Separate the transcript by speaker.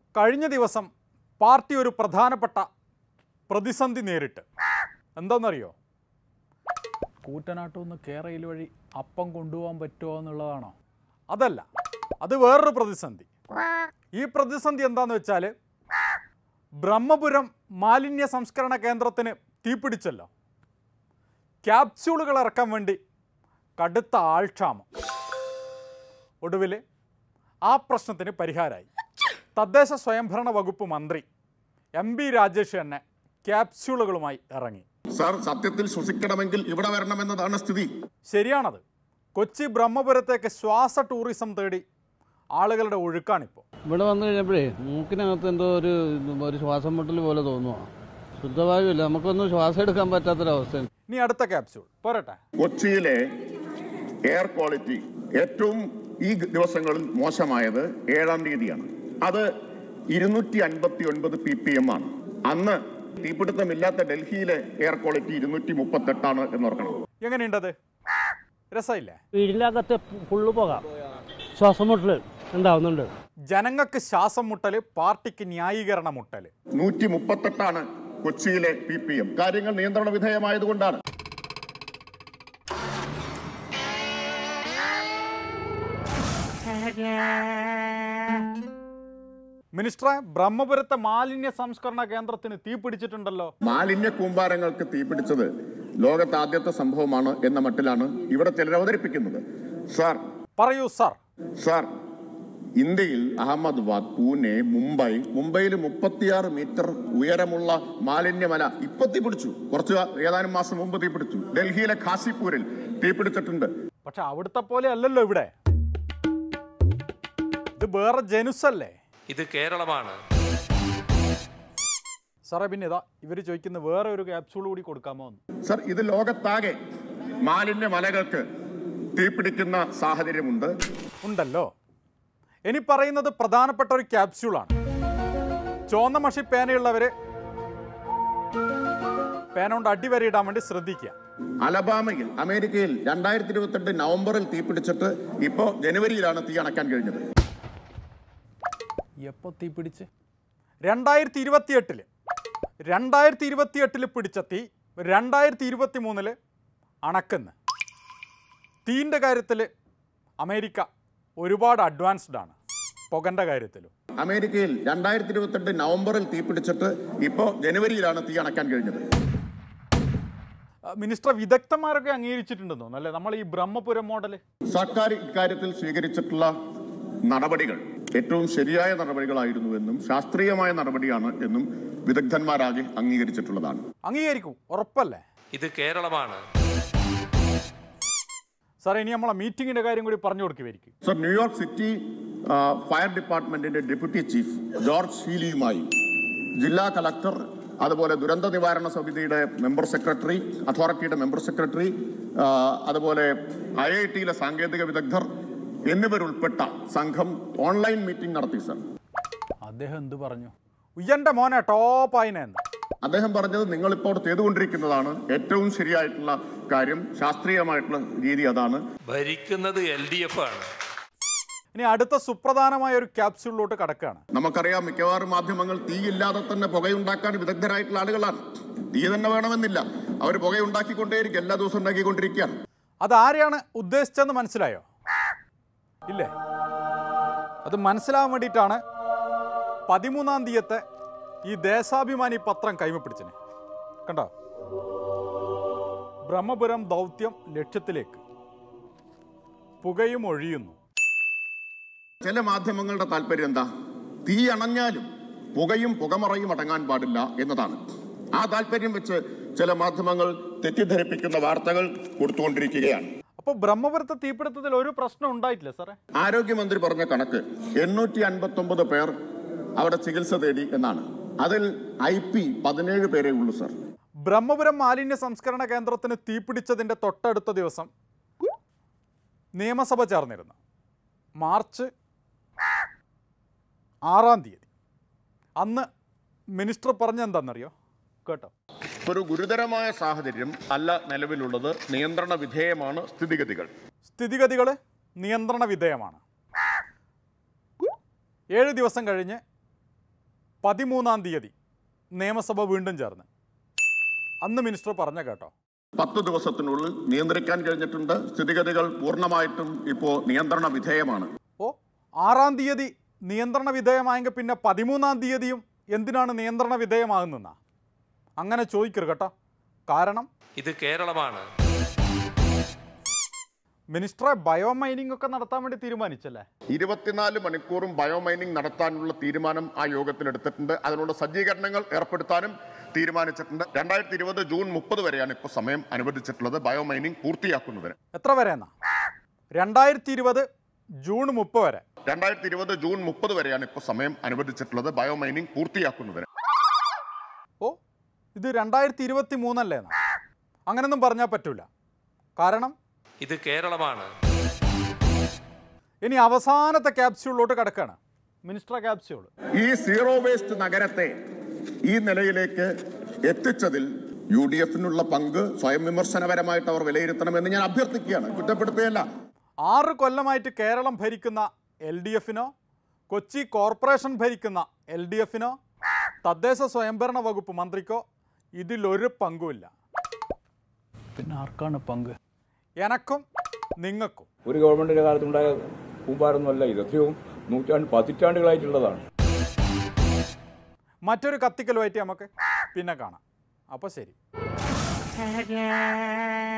Speaker 1: കഴിഞ്ഞ ദിവസം പാർട്ടി ഒരു പ്രധാനപ്പെട്ട പ്രതിസന്ധി നേരിട്ട് എന്താണെന്നറിയോ കൂറ്റനാട്ടു നിന്ന് കേരയിൽ വഴി അപ്പം കൊണ്ടുപോകാൻ പറ്റുമോ എന്നുള്ളതാണോ അതല്ല അത് വേറൊരു പ്രതിസന്ധി ഈ പ്രതിസന്ധി എന്താന്ന് വെച്ചാൽ ബ്രഹ്മപുരം മാലിന്യ സംസ്കരണ കേന്ദ്രത്തിന് തീപിടിച്ചല്ലോ ക്യാപ്സ്യൂളുകൾ ഇറക്കാൻ വേണ്ടി കടുത്ത ആൾക്ഷാമം ഒടുവിൽ ആ പ്രശ്നത്തിന് പരിഹാരമായി തദ്ദേശ സ്വയംഭരണ വകുപ്പ് മന്ത്രി എം ബി രാജേഷ് തന്നെ ക്യാപ്സ്യൂളുകളുമായി ഇറങ്ങി
Speaker 2: സാർ സത്യത്തിൽ ശ്വസിക്കണമെങ്കിൽ ഇവിടെ വരണമെന്നതാണ് സ്ഥിതി
Speaker 1: ശരിയാണത് കൊച്ചി ബ്രഹ്മപുരത്തേക്ക് ശ്വാസ ടൂറിസം തേടി ആളുകളുടെ ഒഴുക്കാണിപ്പോൾ
Speaker 3: ഇവിടെ വന്നു കഴിഞ്ഞപ്പോഴേ മൂക്കിനകത്ത് എന്തോ ഒരു ഒരു ശ്വാസം മുട്ടൽ പോലെ തോന്നുക ശുദ്ധവായുവില്ല നമുക്കൊന്നും ശ്വാസം എടുക്കാൻ പറ്റാത്തൊരവസ്ഥ
Speaker 1: ഇനി അടുത്ത ക്യാപ്സ്യൂൾ പോരട്ടെ
Speaker 2: കൊച്ചിയിലെ എയർ ക്വാളിറ്റി ഏറ്റവും ഈ ദിവസങ്ങളിൽ മോശമായത് ഏഴാം തീയതിയാണ് അത് ഇരുന്നൂറ്റി അൻപത്തി ഒൻപത് പി പി എം ആണ് അന്ന് തീപിടുത്തമില്ലാത്ത ഡൽഹിയിലെ എയർ ക്വാളിറ്റി ഇരുന്നൂറ്റി മുപ്പത്തെട്ടാണ് എന്നോർക്കണം
Speaker 1: എങ്ങനെയുണ്ടത് രസമില്ലേ
Speaker 4: വീടിൻ്റെ അകത്ത് ഫുള്ള് പോകാം ശ്വാസം മുട്ടൽ ഉണ്ടാവുന്നുണ്ട്
Speaker 1: ജനങ്ങൾക്ക് ശ്വാസം മുട്ടൽ പാർട്ടിക്ക് ന്യായീകരണ മുട്ടൽ
Speaker 2: നൂറ്റി മുപ്പത്തെട്ടാണ് കൊച്ചിയിലെ പി പി എം കാര്യങ്ങൾ നിയന്ത്രണ വിധേയമായതുകൊണ്ടാണ്
Speaker 1: മിനിസ്റ്ററെ ബ്രഹ്മപുരത്തെ മാലിന്യ സംസ്കരണ കേന്ദ്രത്തിന് തീ പിടിച്ചിട്ടുണ്ടല്ലോ
Speaker 2: മാലിന്യ കൂമ്പാരങ്ങൾക്ക് തീപിടിച്ചത് ലോകത്ത് ആദ്യത്തെ സംഭവമാണ് എന്ന മട്ടിലാണ് ഇവിടെ ചിലർ അവതരിപ്പിക്കുന്നത് സാർ
Speaker 1: പറയൂ സാർ
Speaker 2: സാർ ഇന്ത്യയിൽ അഹമ്മദാബാദ് പൂനെ മുംബൈ മുംബൈയിൽ മുപ്പത്തിയാറ് മീറ്റർ ഉയരമുള്ള മാലിന്യമല ഇപ്പൊ തീപിടിച്ചു കുറച്ച് ഏതാനും മാസം മുമ്പ് തീപിടിച്ചു ഡൽഹിയിലെ ഖാസിപ്പൂരിൽ തീപിടിച്ചിട്ടുണ്ട്
Speaker 1: പക്ഷെ അവിടുത്തെ പോലെ അല്ലല്ലോ ഇവിടെ ഇത് വേറെ ജനുസല്ലേ
Speaker 5: ഇത് കേരളമാണ്
Speaker 1: സാറേ പിന്നെ ഇതാ ഇവർ ചോദിക്കുന്ന വേറെ ഒരു ക്യാപ്സ്യൂൾ കൂടി കൊടുക്കാമോ എന്ന്
Speaker 2: സർ ഇത് ലോകത്താകെ മാലിന്യമലകൾക്ക് തീപിടിക്കുന്ന സാഹചര്യമുണ്ട്
Speaker 1: ഉണ്ടല്ലോ ഇനി പറയുന്നത് പ്രധാനപ്പെട്ട ഒരു ക്യാപ്സ്യൂളാണ് ചുവന്ന മഷി പേനയുള്ളവര് പേന കൊണ്ട് അടിവരയിടാൻ വേണ്ടി ശ്രദ്ധിക്കുക
Speaker 2: അലബാമയിൽ അമേരിക്കയിൽ രണ്ടായിരത്തി ഇരുപത്തെട്ട് നവംബറിൽ തീപിടിച്ചിട്ട് ഇപ്പോ ജനുവരിയിലാണ് തീ അണക്കാൻ കഴിഞ്ഞത്
Speaker 1: എപ്പോ തീ പിടിച്ച് രണ്ടായിരത്തി ഇരുപത്തിയെട്ടില് രണ്ടായിരത്തി ഇരുപത്തിയെട്ടില് പിടിച്ച തീ രണ്ടായിരത്തി ഇരുപത്തി മൂന്നില് അണക്കുന്ന് തീൻ്റെ കാര്യത്തിൽ അമേരിക്ക ഒരുപാട് അഡ്വാൻസ്ഡ് ആണ് പുകൻ്റെ കാര്യത്തിലും
Speaker 2: അമേരിക്കയിൽ രണ്ടായിരത്തി ഇരുപത്തെട്ട് നവംബറിൽ തീപിടിച്ചിട്ട് ഇപ്പോ ജനുവരിയിലാണ് തീ അണക്കാൻ കഴിഞ്ഞത്
Speaker 1: ആ, മിനിസ്റ്റർ വിദഗ്ധന്മാരൊക്കെ അംഗീകരിച്ചിട്ടുണ്ടെന്ന് തോന്നുന്നു അല്ലേ നമ്മൾ ഈ ബ്രഹ്മപുരം മോഡൽ
Speaker 2: സർക്കാർ ഇക്കാര്യത്തിൽ സ്വീകരിച്ചിട്ടുള്ള നടപടികൾ ഏറ്റവും ശരിയായ നടപടികളായിരുന്നുവെന്നും ശാസ്ത്രീയമായ നടപടിയാണ് എന്നും വിദഗ്ധന്മാരാകെ അംഗീകരിച്ചിട്ടുള്ളതാണ്
Speaker 1: അംഗീകരിക്കും ഉറപ്പല്ലേ
Speaker 5: ഇത് കേരളമാണ്
Speaker 1: സാറേ ഇനി നമ്മളെ മീറ്റിങ്ങിൻ്റെ കാര്യം കൂടി പറഞ്ഞു കൊടുക്കുമായിരിക്കും
Speaker 2: സർ ന്യൂയോർക്ക് സിറ്റി ആ, ഫയർ ഡിപ്പാർട്ട്മെന്റിന്റെ ഡെപ്യൂട്ടി ചീഫ് ജോർജ് ഹീലിയുമായി ജില്ലാ കളക്ടർ അതുപോലെ ദുരന്ത നിവാരണ സമിതിയുടെ മെമ്പർ സെക്രട്ടറി അതോറിറ്റിയുടെ മെമ്പർ സെക്രട്ടറി ആ, അതുപോലെ ഐ ഐ ടിയിലെ സാങ്കേതിക വിദഗ്ധർ എന്നിവരുൾപ്പെട്ട സംഘം ഓൺലൈൻ മീറ്റിംഗ് നടത്തി സർ
Speaker 1: അദ്ദേഹം എന്ത് പറഞ്ഞു ഉയ്യൻ്റെ മോനെ ടോപ്പായിനെ എന്താ
Speaker 2: അദ്ദേഹം പറഞ്ഞത് നിങ്ങളിപ്പോൾ ചെയ്തുകൊണ്ടിരിക്കുന്നതാണ് ഏറ്റവും ശരിയായിട്ടുള്ള കാര്യം ശാസ്ത്രീയമായിട്ടുള്ള രീതി അതാണ്
Speaker 5: ഭരിക്കുന്നത് എൽ ഡി എഫ് ആണ്
Speaker 1: ഇനി അടുത്ത സുപ്രധാനമായ ഒരു ക്യാപ്സ്യൂളിലോട്ട് കടക്കുകയാണ്
Speaker 2: നമുക്കറിയാം മിക്കവാറും മാധ്യമങ്ങൾ തീയില്ലാതെ തന്നെ പുകയുണ്ടാക്കാൻ വിദഗ്ധരായിട്ടുള്ള ആളുകളാണ് തീ തന്നെ വേണമെന്നില്ല അവർ പുകയുണ്ടാക്കിക്കൊണ്ടേയിരിക്കും എല്ലാ ദിവസവും ഉണ്ടാക്കിക്കൊണ്ടിരിക്കുകയാണ്
Speaker 1: അത് ആരെയാണ് ഉദ്ദേശിച്ചതെന്ന് മനസ്സിലായോ ഇല്ലേ അത് മനസ്സിലാവാൻ വേണ്ടിയിട്ടാണ് പതിമൂന്നാം തീയത്തെ ഈ ദേശാഭിമാനി പത്രം കൈമപ്പിടിച്ചിന് കണ്ടോ ബ്രഹ്മപുരം ദൗത്യം ലക്ഷ്യത്തിലേക്ക് പുകയും ഒഴിയുന്നു
Speaker 2: ചില മാധ്യമങ്ങളുടെ താല്പര്യം എന്താ തീ അണഞ്ഞാലും പുകയും പുകമറയും അടങ്ങാൻ പാടില്ല എന്നതാണ് ആ താല്പര്യം വെച്ച് ചില മാധ്യമങ്ങൾ തെറ്റിദ്ധരിപ്പിക്കുന്ന വാർത്തകൾ കൊടുത്തുകൊണ്ടിരിക്കുകയാണ്
Speaker 1: അപ്പോൾ ബ്രഹ്മപുരത്തെ തീപിടുത്തത്തിൽ ഒരു പ്രശ്നം ഉണ്ടായിട്ടില്ല സാറേ
Speaker 2: ആരോഗ്യമന്ത്രി പറഞ്ഞ കണക്ക് എണ്ണൂറ്റി അൻപത്തി ഒമ്പത് പേർ അവിടെ ചികിത്സ തേടി എന്നാണ് അതിൽ ഐ പി പതിനേഴ് പേരേ ഉള്ളൂ സർ
Speaker 1: ബ്രഹ്മപുരം മാലിന്യ സംസ്കരണ കേന്ദ്രത്തിന് തീപിടിച്ചതിൻ്റെ തൊട്ടടുത്ത ദിവസം നിയമസഭ ചേർന്നിരുന്നു മാർച്ച് ആറാം തീയതി അന്ന് മിനിസ്റ്റർ പറഞ്ഞെന്താണെന്നറിയോ കേട്ടോ
Speaker 2: ഒരു ഗുരുതരമായ സാഹചര്യം അല്ല നിലവിലുള്ളത് നിയന്ത്രണ വിധേയമാണ് സ്ഥിതിഗതികൾ
Speaker 1: സ്ഥിതിഗതികൾ നിയന്ത്രണ വിധേയമാണ് ഏഴ് ദിവസം കഴിഞ്ഞ് പതിമൂന്നാം തീയതി നിയമസഭ വീണ്ടും ചേർന്ന് അന്ന് മിനിസ്റ്റർ പറഞ്ഞ കേട്ടോ
Speaker 2: പത്ത് ദിവസത്തിനുള്ളിൽ നിയന്ത്രിക്കാൻ കഴിഞ്ഞിട്ടുണ്ട് സ്ഥിതിഗതികൾ പൂർണ്ണമായിട്ടും ഇപ്പോൾ നിയന്ത്രണ വിധേയമാണ്
Speaker 1: ഓ ആറാം തീയതി നിയന്ത്രണ വിധേയമായെങ്കിൽ പിന്നെ പതിമൂന്നാം തീയതിയും എന്തിനാണ് നിയന്ത്രണ വിധേയമാകുന്നതെന്നാ അങ്ങനെ ചോദിക്കരുത് കേട്ടോ കാരണം
Speaker 5: ഇത് കേരളമാണ്
Speaker 1: മിനിസ്റ്ററെ ബയോമൈനിങ് ഒക്കെ നടത്താൻ വേണ്ടി തീരുമാനിച്ചല്ലേ
Speaker 2: ഇരുപത്തിനാല് മണിക്കൂറും ബയോമൈനിങ് നടത്താനുള്ള തീരുമാനം ആ യോഗത്തിൽ എടുത്തിട്ടുണ്ട് അതിനുള്ള സജ്ജീകരണങ്ങൾ ഏർപ്പെടുത്താനും തീരുമാനിച്ചിട്ടുണ്ട് രണ്ടായിരത്തി ഇരുപത് ജൂൺ മുപ്പത് വരെയാണ് ഇപ്പോൾ സമയം അനുവദിച്ചിട്ടുള്ളത് ബയോമൈനിങ് പൂർത്തിയാക്കുന്നതിന്
Speaker 1: എത്ര വരെ എന്നാ രണ്ടായിരത്തി ഇരുപത് ജൂൺ മുപ്പത് വരെ
Speaker 2: രണ്ടായിരത്തി ഇരുപത് ജൂൺ മുപ്പത് വരെയാണ് ഇപ്പോൾ സമയം അനുവദിച്ചിട്ടുള്ളത് ബയോമൈനിങ് പൂർത്തിയാക്കുന്നതിന്
Speaker 1: ഓ ഇത് രണ്ടായിരത്തി ഇരുപത്തി മൂന്നല്ലേ എന്നാ അങ്ങനൊന്നും പറഞ്ഞാൽ പറ്റൂല കാരണം
Speaker 5: ഇത് കേരളമാണ്
Speaker 1: ഇനി അവസാനത്തെ ക്യാപ്സ്യൂളിലോട്ട് കിടക്കുകയാണ് മിനിസ്റ്റർ ക്യാപ്സ്യൂൾ
Speaker 2: ഈ സീറോ വേസ്റ്റ് നഗരത്തെ ഈ നിലയിലേക്ക് എത്തിച്ചതിൽ യു ഡി എഫിനുള്ള പങ്ക് സ്വയം വിമർശനപരമായിട്ട് അവർ വിലയിരുത്തണമെന്ന് ഞാൻ അഭ്യർത്ഥിക്കുകയാണ് കുറ്റപ്പെടുത്തുകയല്ല
Speaker 1: ആറ് കൊല്ലമായിട്ട് കേരളം ഭരിക്കുന്ന എൽ ഡി എഫിനോ കൊച്ചി കോർപ്പറേഷൻ ഭരിക്കുന്ന എൽ ഡി എഫിനോ തദ്ദേശ സ്വയംഭരണ വകുപ്പ് മന്ത്രിക്കോ ഇതിലൊരു പങ്കുമില്ല പിന്നെ ആർക്കാണ് പങ്ക് എനക്കും നിങ്ങൾക്കും
Speaker 6: ഒരു ഗവൺമെന്റിന്റെ കാലത്തുണ്ടായ കൂമ്പാരൊന്നുമല്ല ഇത് എത്രയും നൂറ്റാണ്ട് പതിറ്റാണ്ടുകളായിട്ടുള്ളതാണ്
Speaker 1: മറ്റൊരു കത്തിക്കലുമായിട്ട് നമുക്ക് പിന്നെ കാണാം അപ്പോൾ ശരി